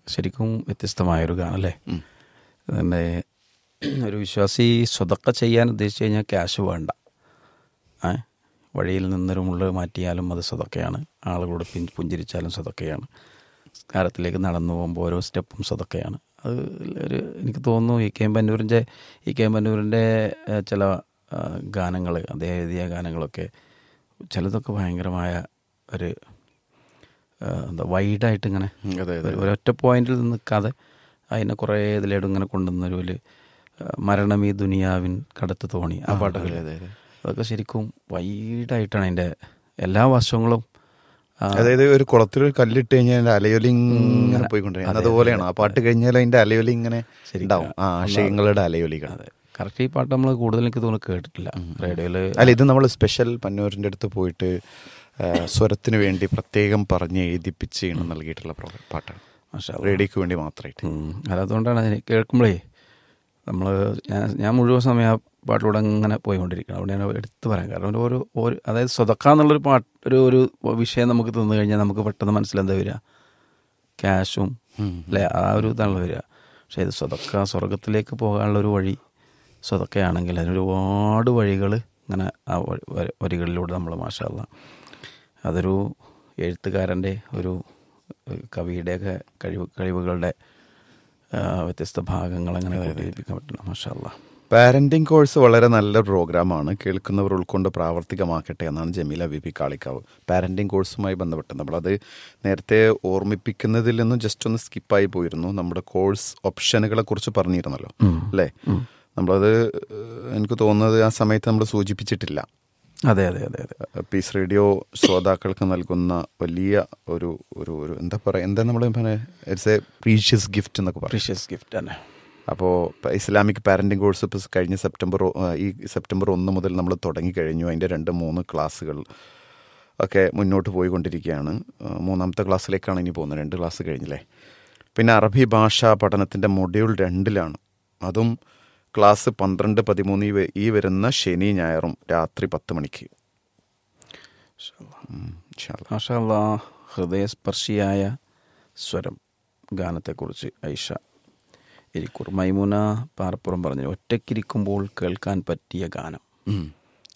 ശരിക്കും വ്യത്യസ്തമായൊരു ഗാനം അല്ലേ പിന്നെ ഒരു വിശ്വാസി സ്വതക്ക ചെയ്യാൻ ഉദ്ദേശിച്ചു കഴിഞ്ഞാൽ ക്യാഷ് വേണ്ട ഏ വഴിയിൽ നിന്നൊരു മുള്ള മാറ്റിയാലും അത് സ്വതക്കയാണ് ആളുകളോട് പിൻ പുഞ്ചിരിച്ചാലും സ്വതക്കയാണ് കാലത്തിലേക്ക് നടന്നു പോകുമ്പോൾ ഓരോ സ്റ്റെപ്പും സ്വതക്കയാണ് അത് ഒരു എനിക്ക് തോന്നുന്നു ഇ കെ എം പന്നൂരിൻ്റെ ഇ കെ എം പന്നൂരിൻ്റെ ഏഹ്, ചില ഗാനങ്ങൾ അദ്ദേഹം എഴുതിയ ഗാനങ്ങളൊക്കെ ചിലതൊക്കെ ഭയങ്കരമായ ഒരു ഏഹ്, എന്താ വൈഡായിട്ട് ഇങ്ങനെ ഉം, അതെ അതെ ഒരു- ഒരൊറ്റ പോയിന്റിൽ നിൽക്കാതെ അതിനെ കുറേ ഇതിലേടും ഇങ്ങനെ കൊണ്ടുവന്നൊരു ഒരു മരണം ഈ ദുനിയാവിൻ കടത്ത് തോണി ആ പാട്ടൊക്കെ അതെ അതെ അതെ അതൊക്കെ ശരിക്കും വൈഡായിട്ടാണ് അതിൻ്റെ എല്ലാ വശങ്ങളും ആ, അതായത് ഒരു കുളത്തിൽ ഒരു കല്ലിട്ട് കഴിഞ്ഞാൽ അതിന്റെ അലയൊലി ഇങ്ങനെ പോയിക്കൊണ്ടിരിക്കും അതുപോലെയാണ് ആ പാട്ട് കഴിഞ്ഞാൽ അതിന്റെ അലയൊലി ഇങ്ങനെ ഉണ്ടാവും ആ ആശയങ്ങളുടെ അലയൊലികൾ അതെ കറക്റ്റ് ഈ പാട്ട് നമ്മൾ കൂടുതൽ എനിക്ക് തോന്നുന്നു കേട്ടിട്ടില്ല റേഡിയോയിൽ അല്ല ഇത് നമ്മൾ സ്പെഷ്യൽ പന്നൂരിന്റെ അടുത്ത് പോയിട്ട് ആ, സ്വരത്തിന് വേണ്ടി പ്രത്യേകം പറഞ്ഞ് എഴുതിപ്പിച്ച് ഈണം നൽകിയിട്ടുള്ള പ്രോ- പാട്ടാണ് റേഡിയോക്ക് വേണ്ടി മാത്രമായിട്ട് അതുകൊണ്ടാണ് അതിന് കേൾക്കുമ്പോഴേ നമ്മൾ ഞാൻ ഞാൻ മുഴുവൻ സമയം ആ പാട്ടിലൂടെ അങ്ങനെ പോയിക്കൊണ്ടിരിക്കണം അവിടെ ഞാൻ എടുത്തു പറയാം കാരണം ഒരു ഒരു അതായത് സ്വതക്ക എന്നുള്ളൊരു പാട്ട് ഒരു ഒരു വിഷയം നമുക്ക് തന്നു കഴിഞ്ഞാൽ നമുക്ക് പെട്ടെന്ന് മനസ്സിലെന്താ വരിക ക്യാഷും അല്ലേ ആ ഒരു ഇതാണ് വരിക പക്ഷേ ഇത് സ്വതക്ക സ്വർഗത്തിലേക്ക് പോകാനുള്ള ഒരു വഴി സ്വതക്കയാണെങ്കിൽ അതിന് ഒരുപാട് വഴികൾ ഇങ്ങനെ ആ വഴി- വരി- വരികളിലൂടെ നമ്മൾ മാഷാല്ല അതൊരു എഴുത്തുകാരൻ്റെ ഒരു ഏഹ്, കവിയുടെയൊക്കെ കഴിവ് കഴിവുകളുടെ ആ, വ്യത്യസ്ത ഭാഗങ്ങൾ അങ്ങനെ പ്രകടിപ്പിക്കാൻ പറ്റണം മാഷാല്ല പാരന്റിംഗ് കോഴ്സ് വളരെ നല്ല പ്രോഗ്രാമാണ് കേൾക്കുന്നവർ ഉൾക്കൊണ്ട് പ്രാവർത്തികമാക്കട്ടെ എന്നാണ് Jameela V P Kalikavu parenting കോഴ്സുമായി ബന്ധപ്പെട്ട് നമ്മളത് നേരത്തെ ഓർമ്മിപ്പിക്കുന്നതിൽ നിന്നും ജസ്റ്റ് ഒന്ന് സ്കിപ്പായി പോയിരുന്നു നമ്മുടെ കോഴ്സ് ഓപ്ഷനുകളെ കുറിച്ച് പറഞ്ഞിരുന്നല്ലോ അല്ലേ നമ്മളത് ഏഹ്, എനിക്ക് തോന്നുന്നത് ആ സമയത്ത് നമ്മൾ സൂചിപ്പിച്ചിട്ടില്ല അതെ അതെ അതെ അതെ പീസ് റേഡിയോ ശ്രോതാക്കൾക്ക് നൽകുന്ന വലിയ ഒരു ഒരു ഒരു എന്താ പറയുക എന്താ നമ്മൾ ഇറ്റ്സ് എ പ്രീഷ്യസ് ഗിഫ്റ്റ് എന്നൊക്കെ പറയും പ്രീഷ്യസ് ഗിഫ്റ്റ് തന്നെ അപ്പോൾ ഇസ്ലാമിക് പാരൻറ്റിംഗ് കോഴ്സ് ഇപ്പോൾ കഴിഞ്ഞ സെപ്റ്റംബർ ഒ- ആ, ഈ സെപ്റ്റംബർ ഒന്ന് മുതൽ നമ്മൾ തുടങ്ങി കഴിഞ്ഞു അതിൻ്റെ രണ്ട് മൂന്ന് ക്ലാസ്സുകൾ ഒക്കെ മുന്നോട്ട് പോയിക്കൊണ്ടിരിക്കുകയാണ് ആ, മൂന്നാമത്തെ ക്ലാസ്സിലേക്കാണ് ഇനി പോകുന്നത് രണ്ട് ക്ലാസ് കഴിഞ്ഞില്ലേ പിന്നെ അറബി ഭാഷാ പഠനത്തിൻ്റെ മൊഡ്യൂൾ രണ്ടിലാണ് അതും ക്ലാസ് പന്ത്രണ്ട് പതിമൂന്ന് ഈ വ- ഈ വരുന്ന ശനി ഞായറും രാത്രി പത്ത് മണിക്ക് ഉം, ഇൻഷാ അല്ലാ. മാഷാല്ല ഹൃദയസ്പർശിയായ സ്വരം ഗാനത്തെക്കുറിച്ച് ഐഷ ഇരിക്കൂർ മൈമുന പാറപ്പുറം പറഞ്ഞു ഒറ്റയ്ക്കിരിക്കുമ്പോൾ കേൾക്കാൻ പറ്റിയ ഗാനം ഉം.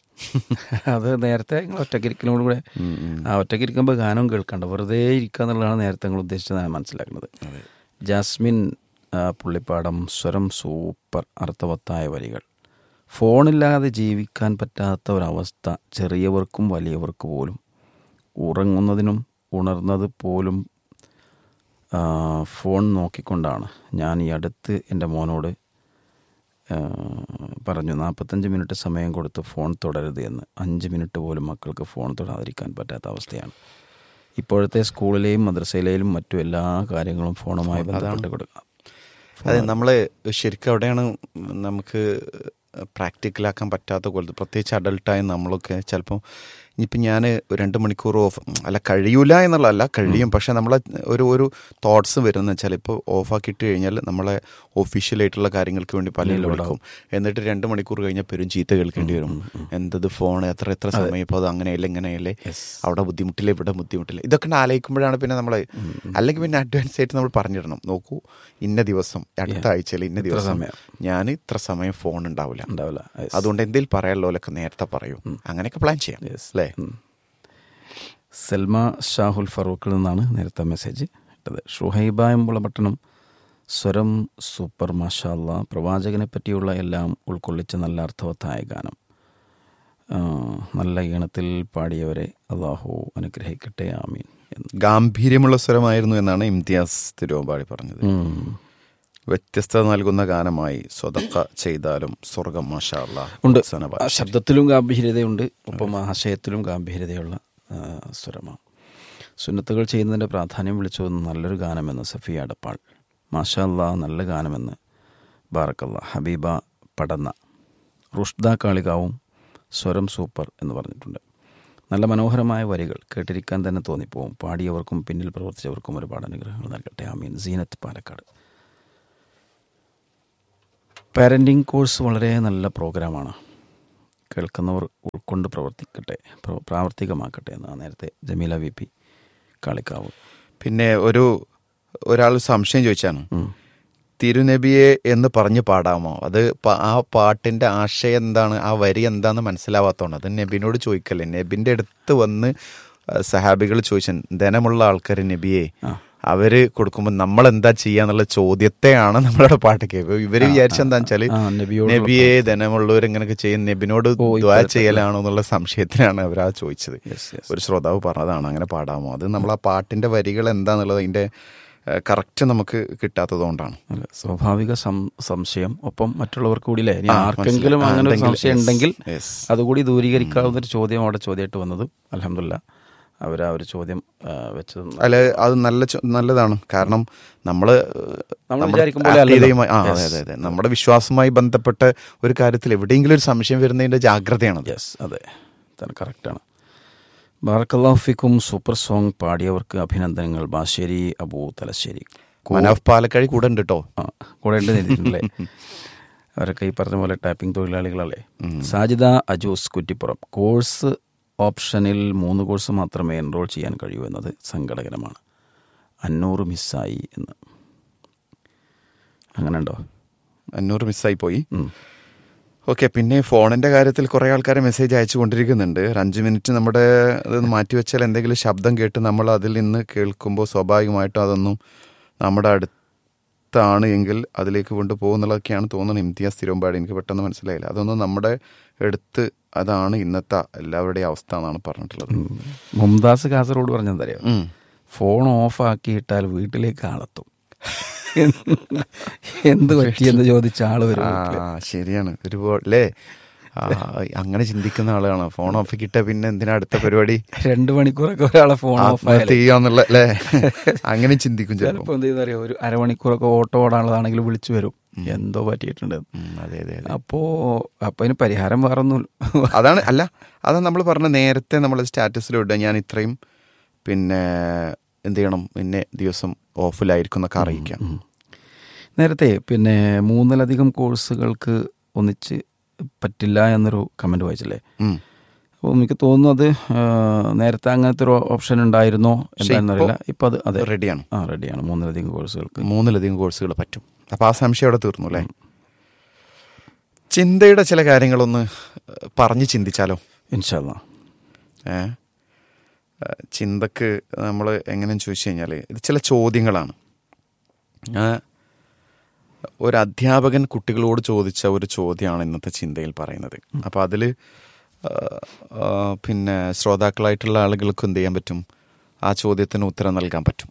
അത് നേരത്തെ നിങ്ങൾ ഒറ്റയ്ക്കിരിക്കലോട് കൂടെ ഉം, ഉം. ആ ഒറ്റയ്ക്കിരിക്കുമ്പോൾ ഗാനം കേൾക്കണ്ട വെറുതെ ഇരിക്കുക എന്നുള്ളതാണ് നേരത്തെ നിങ്ങൾ ഉദ്ദേശിച്ചത് മനസ്സിലാക്കുന്നത് ജാസ്മിൻ ആ, പുള്ളിപ്പാടം സ്വരം സൂപ്പർ അർത്ഥവത്തായ വരികൾ ഫോണില്ലാതെ ജീവിക്കാൻ പറ്റാത്ത ഒരവസ്ഥ ചെറിയവർക്കും വലിയവർക്ക് പോലും ഉറങ്ങുന്നതിനും ഉണർന്നത് പോലും ആ, ഫോൺ നോക്കിക്കൊണ്ടാണ് ഞാൻ ഈ അടുത്ത് എൻ്റെ മോനോട് ആ, പറഞ്ഞു നാൽപ്പത്തഞ്ച് മിനിറ്റ് സമയം കൊടുത്ത് ഫോൺ തുടരുത് എന്ന് അഞ്ച് മിനിറ്റ് പോലും മക്കൾക്ക് ഫോൺ തൊടാതിരിക്കാൻ പറ്റാത്ത അവസ്ഥയാണ് ഇപ്പോഴത്തെ സ്കൂളിലെയും മദ്രസയിലെയും മറ്റു എല്ലാ കാര്യങ്ങളും ഫോണുമായി ബന്ധപ്പെട്ട് കൊടുക്കാം അതെ നമ്മൾ ശരിക്കും അവിടെയാണ് നമുക്ക് പ്രാക്ടിക്കലാക്കാൻ പറ്റാത്ത പോലെ പ്രത്യേകിച്ച് അഡൾട്ടായ നമ്മളൊക്കെ ചിലപ്പോൾ ഇനിയിപ്പോൾ ഞാൻ രണ്ട് മണിക്കൂർ ഓഫ് അല്ല കഴിയൂല എന്നുള്ളതല്ല കഴിയും പക്ഷെ നമ്മളെ ഒരു ഒരു തോട്ട്സ് വരുന്നത് വെച്ചാൽ ഇപ്പോൾ ഓഫാക്കിയിട്ട് കഴിഞ്ഞാൽ നമ്മളെ ഒഫീഷ്യലായിട്ടുള്ള കാര്യങ്ങൾക്ക് വേണ്ടി പലരും വിളിക്കും എന്നിട്ട് രണ്ട് മണിക്കൂർ കഴിഞ്ഞാൽ പെരും ചീത്ത കേൾക്കേണ്ടി വരും എന്തത് ഫോൺ എത്ര എത്ര സമയം ഇപ്പോൾ അത് അങ്ങനെയല്ലേ ഇങ്ങനെയല്ലേ അവിടെ ബുദ്ധിമുട്ടില്ല ഇവിടെ ബുദ്ധിമുട്ടില്ല ഇതൊക്കെ ആലോചിക്കുമ്പോഴാണ് പിന്നെ നമ്മൾ അല്ലെങ്കിൽ പിന്നെ അഡ്വാൻസ് ആയിട്ട് നമ്മൾ പറഞ്ഞിടണം നോക്കൂ ഇന്ന ദിവസം അടുത്ത ആഴ്ചയിൽ ഇന്ന ദിവസം സമയം. ഞാൻ ഇത്ര സമയം ഫോൺ ഉണ്ടാവില്ല ഉണ്ടാവില്ല Yes. അതുകൊണ്ട് എന്തെങ്കിലും പറയാനുള്ളതൊക്കെ നേരത്തെ പറയൂ അങ്ങനെയൊക്കെ പ്ലാൻ ചെയ്യാം Yes. അല്ലേ ഉം. സൽമ ഷാഹുൽ ഫറൂഖിൽ നിന്നാണ് നേരത്തെ മെസ്സേജ് ഇട്ടത് ഷുഹൈബ എമ്പുളപട്ടണം സ്വരം സൂപ്പർ മാഷാല്ല പ്രവാചകനെ പറ്റിയുള്ള എല്ലാം ഉൾക്കൊള്ളിച്ച നല്ല അർത്ഥവത്തായ ഗാനം ആ, നല്ല ഈണത്തിൽ പാടിയവരെ അള്ളാഹു അനുഗ്രഹിക്കട്ടെ ആമീൻ എന്ന് ഗാംഭീര്യമുള്ള സ്വരമായിരുന്നു എന്നാണ് ഇംതിയാസ് തിരുവമ്പാടി പറഞ്ഞത് ഉം. വ്യത്യസ്തത നൽകുന്ന ഗാനമായി സ്വതക്ക ചെയ്താലും സ്വർഗം മാഷാ അല്ലാ. ഉണ്ട് സനബ. ആ ശബ്ദത്തിലും ഗാംഭീര്യതയുണ്ട് ഒപ്പം ആശയത്തിലും ഗാംഭീര്യതയുള്ള ആ, സ്വരമാണ് സുന്നത്തുകൾ ചെയ്യുന്നതിൻ്റെ പ്രാധാന്യം വിളിച്ചു വന്ന നല്ലൊരു ഗാനമെന്ന് സഫിയ അടപ്പാൾ മാഷാല്ല നല്ല ഗാനമെന്ന് ബാറക്കല്ല ഹബീബ പടന്ന റുഷ്ദ കാളികാവും സ്വരം സൂപ്പർ എന്ന് പറഞ്ഞിട്ടുണ്ട് നല്ല മനോഹരമായ വരികൾ കേട്ടിരിക്കാൻ തന്നെ തോന്നിപ്പോവും പാടിയവർക്കും പിന്നിൽ പ്രവർത്തിച്ചവർക്കും ഒരുപാട് അനുഗ്രഹങ്ങൾ നൽകട്ടെ ആമീൻ സീനത്ത് പാലക്കാട് പാരൻറ്റിംഗ് കോഴ്സ് വളരെ നല്ല പ്രോഗ്രാമാണ് കേൾക്കുന്നവർ ഉൾക്കൊണ്ട് പ്രവർത്തിക്കട്ടെ പ്ര- പ്രാവർത്തികമാക്കട്ടെ എന്നാണ് നേരത്തെ ജമീല വി പി കാളിക്കാവ് പിന്നെ ഒരു ഒരാൾ സംശയം ചോദിച്ചാണ് തിരുനബിയെ എന്ന് പറഞ്ഞ് പാടാമോ അത് പ- ആ പാട്ടിന്റെ ആശയം എന്താണ് ആ വരി എന്താന്ന് മനസ്സിലാവാത്തോണ്ട് അത് നബിനോട് ചോദിക്കല്ലേ നബിന്റെ അടുത്ത് വന്ന് സഹാബികൾ ചോദിച്ചു ധനമുള്ള ആൾക്കാർ നബിയെ അവര് കൊടുക്കുമ്പോൾ നമ്മൾ എന്താ ചെയ്യാന്നുള്ള ചോദ്യത്തെയാണ് നമ്മളുടെ പാട്ട് കേൾക്കുക ഇവര് വിചാരിച്ച എന്താ വെച്ചാല് ആ, നബിയോടുള്ള നബിയെ ധനമുള്ളവർ ഇങ്ങനെയൊക്കെ ചെയ്യും നബിനോട് ദ്വാ ചെയ്യലാണോ എന്നുള്ള സംശയത്തിനാണ് അവർ ആ ചോദിച്ചത് യെസ് യെസ് ഒരു ശ്രോതാവ് പറഞ്ഞതാണ് അങ്ങനെ പാടാമോ അത് നമ്മൾ ആ പാട്ടിന്റെ വരികൾ എന്താന്നുള്ളത് അതിന്റെ കറക്റ്റ് നമുക്ക് കിട്ടാത്തത് അല്ല സ്വാഭാവിക സം- സംശയം ഒപ്പം മറ്റുള്ളവർക്ക് കൂടി അല്ലേ ഇനി ആ, ആർക്കെങ്കിലും മനസ്സിലായി. ആ, അങ്ങനെ ഒരു ഉണ്ടെങ്കിൽ, സംശയം yes, ഉണ്ടെങ്കിൽ yes. അതുകൂടി ദൂരീകരിക്കാവുന്ന ഒരു ചോദ്യം അവിടെ ചോദ്യമായിട്ട് വന്നത് അലഹമില്ല അവർ ആ ഒരു ചോദ്യം ആ, വെച്ചത് അല്ല അത് നല്ല ചോ- നല്ലതാണ് കാരണം നമ്മള് നമ്മൾ നമ്മുടെ വിചാരിക്കും പോലെ അല്ലല്ലോ. ആത്മീയതയുമായി- ആ അതെ അതെ അതെ നമ്മുടെ വിശ്വാസവുമായി ബന്ധപ്പെട്ട ഒരു കാര്യത്തിൽ എവിടെയെങ്കിലും ഒരു സംശയം വരുന്നതിന്റെ ജാഗ്രതയാണത് യെസ് അതെ തന്നെ കറക്റ്റാണ് ബാർക്കല്ലാഫിക്കും സൂപ്പർ സോങ് പാടിയവർക്ക് അഭിനന്ദനങ്ങൾ ബാശ്ശേരി അബൂ തലശ്ശേരി മനാഫ് പാലക്കാഴി കൂടെ ഉണ്ട് കേട്ടോ ആ കൂടെ ഉണ്ട് നേരിട്ടില്ലേ അവരൊക്കെ ഈ പറഞ്ഞ പോലെ ടാപ്പിംഗ് തൊഴിലാളികളല്ലേ സാജിദ അജൂസ് കുറ്റിപ്പുറം കോഴ്സ് ഓപ്ഷനിൽ മൂന്ന് കോഴ്സ് മാത്രമേ എൻറോൾ ചെയ്യാൻ കഴിയൂ എന്നത് സങ്കടകരമാണ് അഞ്ഞൂറ് മിസ്സായി എന്ന് അങ്ങനെ ഉണ്ടോ അഞ്ഞൂറ് മിസ്സായി പോയി ഉം. ഓക്കെ പിന്നെ ഫോണിന്റെ കാര്യത്തിൽ കുറെ ആൾക്കാരെ മെസ്സേജ് അയച്ചു കൊണ്ടിരിക്കുന്നുണ്ട് ഒരു അഞ്ച് മിനിറ്റ് നമ്മുടെ അതൊന്ന് മാറ്റിവെച്ചാൽ എന്തെങ്കിലും ശബ്ദം കേട്ട് നമ്മൾ അതിൽ നിന്ന് കേൾക്കുമ്പോൾ സ്വാഭാവികമായിട്ടും അതൊന്നും നമ്മുടെ അടുത്താണ് എങ്കിൽ അതിലേക്ക് കൊണ്ട് പോകുന്നുള്ളതൊക്കെയാണ് തോന്നുന്നത് ഇംതിയാസ് തിരുവമ്പാടി എനിക്ക് പെട്ടെന്ന് മനസ്സിലായില്ല അതൊന്നും നമ്മുടെ അടുത്ത് അതാണ് ഇന്നത്തെ എല്ലാവരുടെയും അവസ്ഥ എന്നാണ് പറഞ്ഞിട്ടുള്ളത് ഉം. മുംതാസ് കാസർഗോഡ് പറഞ്ഞെന്തറിയോ ഉം. ഫോൺ ഓഫ് ആക്കിയിട്ടാൽ വീട്ടിലേക്ക് ആളെത്തും എന്ത് പറ്റിയെന്ന് ചോദിച്ച ആള് വരും വീട്ടില്. ആ ശരിയാണ് ഒരുപാട് അല്ലേ ആ, അങ്ങനെ ചിന്തിക്കുന്ന ആളാണ് ഫോൺ ഓഫ് കിട്ട പിന്നെ എന്തിനാ അടുത്ത പരിപാടി രണ്ട് മണിക്കൂറൊക്കെ ഒരാളെ ഫോൺ ഓഫ് ആത്മഹത്യ ചെയ്യാന്നുള്ള അല്ലേ അങ്ങനെ ചിന്തിക്കും ചിലപ്പോൾ ചിലപ്പോൾ എന്ത് ചെയ്യുന്നറിയോ ഒരു അരമണിക്കൂറൊക്കെ ഓട്ടോ ഓടാനുള്ളതാണെങ്കിൽ വിളിച്ചു വരും എന്തോ പറ്റിയിട്ടുണ്ട് ഉം, അതെ അതെ അതെ അപ്പോ അപ്പൊ അതിന് പരിഹാരം വേറൊന്നും അതാണ് അല്ല അതാണ് നമ്മൾ പറഞ്ഞ നേരത്തെ നമ്മൾ സ്റ്റാറ്റസിലിടുക ഞാൻ ഇത്രയും പിന്നെ എന്ത് ചെയ്യണം പിന്നെ ദിവസം ഓഫിലായിരിക്കും എന്നൊക്കെ അറിയിക്കാം നേരത്തെ പിന്നെ മൂന്നിലധികം കോഴ്സുകൾക്ക് ഒന്നിച്ച് പറ്റില്ല എന്നൊരു കമന്റ് വായിച്ചില്ലേ ഉം. അപ്പോൾ എനിക്ക് തോന്നുന്നു അത് ആ, നേരത്തെ അങ്ങനത്തെ ഒരു ഓപ്ഷൻ ഉണ്ടായിരുന്നോ എന്താണെന്നറിയില്ല ഇപ്പൊ അത് അതെ റെഡിയാണ് ആ റെഡിയാണ് മൂന്നിലധികം കോഴ്സുകൾക്ക് മൂന്നിലധികം കോഴ്സുകൾ പറ്റും അപ്പോൾ ആ സംശയം അവിടെ തീർന്നു അല്ലേ ചിന്തയുടെ ചില കാര്യങ്ങളൊന്ന് പറഞ്ഞ് ചിന്തിച്ചാലോ ഇൻഷാല്ല ഏ ഏ, ചിന്തക്ക് നമ്മൾ എങ്ങനെയെന്ന് ചോദിച്ചു കഴിഞ്ഞാൽ ഇത് ചില ചോദ്യങ്ങളാണ് ആ, ഒരു അധ്യാപകൻ കുട്ടികളോട് ചോദിച്ച ഒരു ചോദ്യമാണ് ഇന്നത്തെ ചിന്തയിൽ പറയുന്നത് അപ്പോൾ അതിൽ പിന്നെ ശ്രോതാക്കളായിട്ടുള്ള ആളുകൾക്ക് എന്ത് ചെയ്യാൻ പറ്റും ആ ചോദ്യത്തിന് ഉത്തരം നൽകാൻ പറ്റും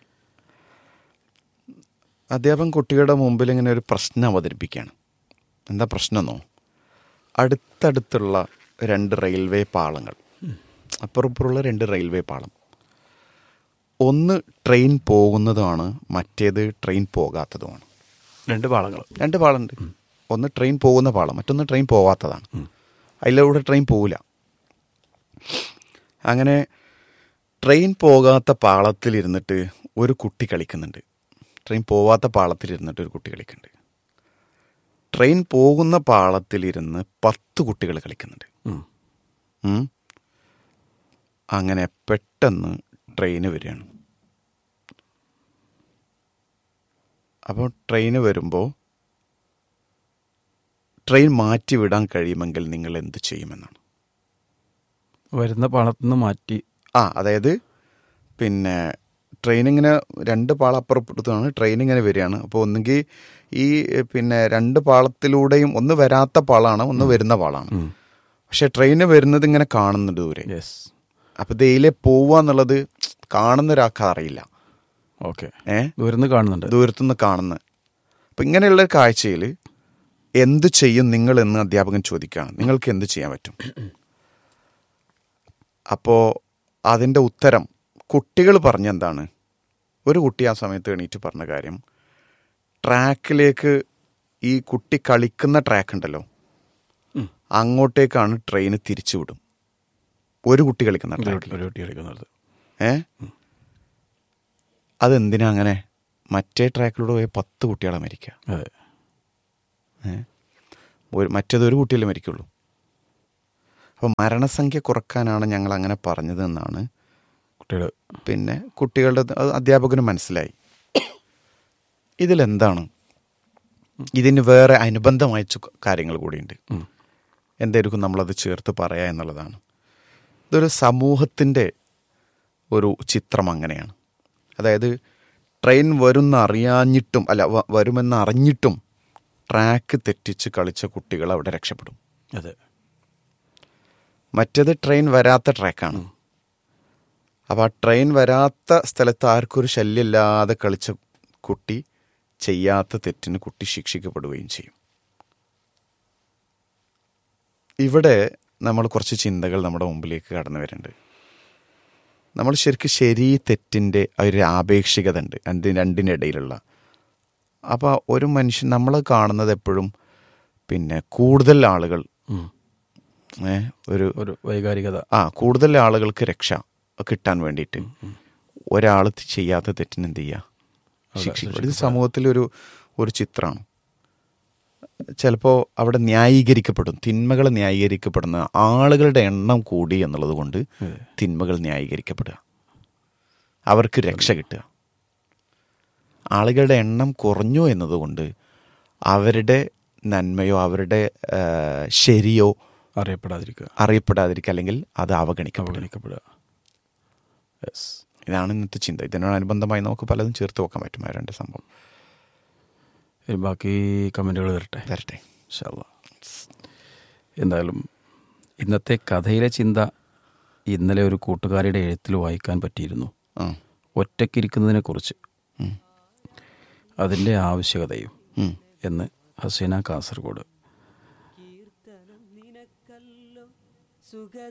അധ്യാപകൻ കുട്ടികളുടെ മുമ്പിൽ ഇങ്ങനെ ഒരു പ്രശ്നം അവതരിപ്പിക്കുകയാണ് എന്താ പ്രശ്നമെന്നോ അടുത്തടുത്തുള്ള രണ്ട് റെയിൽവേ പാളങ്ങൾ അപ്പുറപ്പുറമുള്ള രണ്ട് റെയിൽവേ പാളം ഒന്ന് ട്രെയിൻ പോകുന്നതുമാണ് മറ്റേത് ട്രെയിൻ പോകാത്തതുമാണ് രണ്ട് പാളങ്ങൾ രണ്ട് പാളുണ്ട് ഒന്ന് ട്രെയിൻ പോകുന്ന പാളം മറ്റൊന്ന് ട്രെയിൻ പോകാത്തതാണ് അതിലൂടെ ട്രെയിൻ പോവില്ല അങ്ങനെ ട്രെയിൻ പോകാത്ത പാളത്തിലിരുന്നിട്ട് ഒരു കുട്ടി കളിക്കുന്നുണ്ട് ട്രെയിൻ പോവാത്ത പാളത്തിലിരുന്നിട്ട് ഒരു കുട്ടി കളിക്കുന്നുണ്ട് ട്രെയിൻ പോകുന്ന പാളത്തിലിരുന്ന് പത്ത് കുട്ടികൾ കളിക്കുന്നുണ്ട് ഉം. അങ്ങനെ പെട്ടെന്ന് ട്രെയിന് വരികയാണ് അപ്പോൾ ട്രെയിന് വരുമ്പോൾ ട്രെയിൻ മാറ്റി വിടാൻ കഴിയുമെങ്കിൽ നിങ്ങൾ എന്ത് ചെയ്യുമെന്നാണ് വരുന്ന പാളത്തിൽ നിന്ന് മാറ്റി ആ അതായത് പിന്നെ ട്രെയിൻ ഇങ്ങനെ രണ്ട് പാളം അപ്പുറപ്പെടുത്താണ് ട്രെയിൻ ഇങ്ങനെ വരികയാണ് അപ്പോൾ ഒന്നുകിൽ ഈ പിന്നെ രണ്ട് പാളത്തിലൂടെയും ഒന്ന് വരാത്ത പാളാണ് ഒന്ന് വരുന്ന പാളാണ് പക്ഷെ ട്രെയിന് വരുന്നത് ഇങ്ങനെ കാണുന്നുണ്ട് ദൂരെ യെസ് അപ്പോൾ ഇതിലെ പോവുക എന്നുള്ളത് കാണുന്ന ഒരാൾക്ക് അറിയില്ല ഓക്കെ ഏ ദൂരന്ന് കാണുന്നുണ്ട് ദൂരത്തുനിന്ന് കാണുന്ന അപ്പം ഇങ്ങനെയുള്ള ഒരു കാഴ്ചയിൽ എന്ത് ചെയ്യും നിങ്ങൾ എന്ന് അധ്യാപകൻ ചോദിക്കുകയാണ് നിങ്ങൾക്ക് എന്ത് ചെയ്യാൻ പറ്റും അപ്പോൾ അതിൻ്റെ ഉത്തരം കുട്ടികൾ പറഞ്ഞ എന്താണ് ഒരു കുട്ടി ആ സമയത്ത് എണീറ്റ് പറഞ്ഞ കാര്യം ട്രാക്കിലേക്ക് ഈ കുട്ടി കളിക്കുന്ന ട്രാക്ക് ഉണ്ടല്ലോ ഉം. അങ്ങോട്ടേക്കാണ് ട്രെയിൻ തിരിച്ചു വിടും ഒരു കുട്ടി കളിക്കുന്ന ഒരു ട്രാക്കിൽ ഒരു കുട്ടി കളിക്കുന്നത് ഏ അതെന്തിനാ അങ്ങനെ മറ്റേ ട്രാക്കിലൂടെ പോയ പത്ത് കുട്ടികളെ മരിക്കുക അതെ ഏ? ഒരു മറ്റേത് ഒരു കുട്ടിയല്ലേ മരിക്കുള്ളൂ അപ്പോൾ മരണസംഖ്യ കുറക്കാനാണ് ഞങ്ങൾ അങ്ങനെ പറഞ്ഞത് എന്നാണ് കുട്ടികൾ പിന്നെ കുട്ടികളുടെ അത് അധ്യാപകന് മനസ്സിലായി ഇതിലെന്താണ് ഇതിന് വേറെ അനുബന്ധമായ ചു- കാര്യങ്ങൾ കൂടിയുണ്ട് ഉം. എന്തായിരിക്കും നമ്മളത് ചേർത്ത് പറയാ എന്നുള്ളതാണ് ഇതൊരു സമൂഹത്തിൻ്റെ ഒരു ചിത്രം അങ്ങനെയാണ് അതായത് ട്രെയിൻ വരുന്ന അറിയാഞ്ഞിട്ടും അല്ല വ- വരുമെന്ന് അറിഞ്ഞിട്ടും ട്രാക്ക് തെറ്റിച്ച് കളിച്ച കുട്ടികൾ അവിടെ രക്ഷപ്പെടും അതെ മറ്റേത് ട്രെയിൻ വരാത്ത ട്രാക്കാണ് അപ്പോൾ ആ ട്രെയിൻ വരാത്ത സ്ഥലത്ത് ആർക്കും ഒരു ശല്യമില്ലാതെ കളിച്ച കുട്ടി ചെയ്യാത്ത തെറ്റിന് കുട്ടി ശിക്ഷിക്കപ്പെടുകയും ചെയ്യും ഇവിടെ നമ്മൾ കുറച്ച് ചിന്തകൾ നമ്മുടെ മുമ്പിലേക്ക് കടന്നു വരുന്നുണ്ട് നമ്മൾ ശരിക്കും ശരി തെറ്റിൻ്റെ ആ ഒരു ആപേക്ഷികത ഉണ്ട് രണ്ട് രണ്ടിനിടയിലുള്ള അപ്പോൾ ഒരു മനുഷ്യൻ നമ്മൾ കാണുന്നത് എപ്പോഴും പിന്നെ കൂടുതൽ ആളുകൾ ഉം. ഏ, ഒരു ഒരു വൈകാരികത ആ കൂടുതൽ ആളുകൾക്ക് രക്ഷ കിട്ടാൻ വേണ്ടിയിട്ട് ഒരാൾ ചെയ്യാത്ത തെറ്റിന് എന്ത് ചെയ്യുക ശിക്ഷിക്കപ്പെടും ഇത് സമൂഹത്തിലൊരു ഒരു ചിത്രമാണ് ചിലപ്പോൾ അവിടെ ന്യായീകരിക്കപ്പെടും തിന്മകൾ ന്യായീകരിക്കപ്പെടുന്ന ആളുകളുടെ എണ്ണം കൂടി എന്നുള്ളത് കൊണ്ട് തിന്മകൾ ന്യായീകരിക്കപ്പെടുക അവർക്ക് രക്ഷ കിട്ടുക ആളുകളുടെ എണ്ണം കുറഞ്ഞു എന്നതുകൊണ്ട് അവരുടെ നന്മയോ അവരുടെ ആ, ശരിയോ അറിയപ്പെടാതിരിക്കുക അറിയപ്പെടാതിരിക്കുക അല്ലെങ്കിൽ അത് അവഗണിക്കപ്പെടുക അവഗണിക്കപ്പെടുക യെസ് ഇതാണ് ഇന്നത്തെ ചിന്ത ഇതിനോടനുബന്ധമായി നമുക്ക് പലതും ചേർത്ത് വെക്കാൻ പറ്റും ആ രണ്ട് സംഭവം ഇനി ബാക്കി കമൻറ്റുകൾ വരട്ടെ വരട്ടെ ഇൻഷാ അല്ലാ. എന്തായാലും ഇന്നത്തെ കഥയിലെ ചിന്ത ഇന്നലെ ഒരു കൂട്ടുകാരിയുടെ എഴുത്തിൽ വായിക്കാൻ പറ്റിയിരുന്നു ആ ഒറ്റയ്ക്കിരിക്കുന്നതിനെക്കുറിച്ച് ഉം. അതിൻ്റെ ആവശ്യകതയും ഉം. എന്ന് ഹസീന കാസർഗോഡ് കീർത്തനം നിനക്കല്ലോ സുഖ